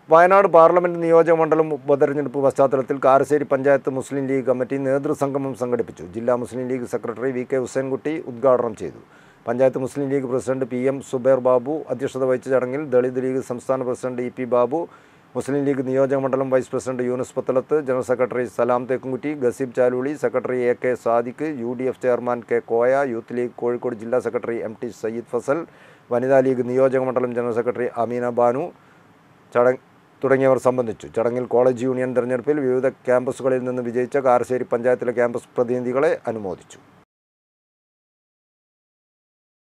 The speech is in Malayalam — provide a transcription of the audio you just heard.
വയനാട് പാർലമെന്റ് നിയോജക മണ്ഡലം ഉപതെരഞ്ഞെടുപ്പ് പശ്ചാത്തലത്തിൽ Karassery panchayat Muslim League committee നേതൃസംഗമം സംഘടിപ്പിച്ചു ജില്ലാ Muslim League secretary V K Hussainkutty ഉദ്ഘാടനം ചെയ്തു panchayat Muslim League president P M Zubair Babu അധ്യക്ഷത വഹിച്ച ചടങ്ങിൽ ദളിത് ലീഗ് സംസ്ഥാന president E P Babu Muslim League നിയോജക മണ്ഡലം vice president Yunus Pathalath general secretary Salam Thekkumkutty Gaseeb Chaluli secretary A K Sadiq U D F chairman K Koya Youth League Kozhikode ജില്ലാ secretary M T Sayyid Fasal വനിതാ ലീഗ് നിയോജക മണ്ഡലം ജനറൽ സെക്രട്ടറി അമീന ബാനു ചടങ്ങ് തുടങ്ങിയവർ സംബന്ധിച്ചു ചടങ്ങിൽ കോളേജ് യൂണിയൻ തെരഞ്ഞെടുപ്പിൽ വിവിധ ക്യാമ്പസുകളിൽ നിന്ന് വിജയിച്ച കാരശ്ശേരി പഞ്ചായത്തിലെ ക്യാമ്പസ് പ്രതിനിധികളെ അനുമോദിച്ചു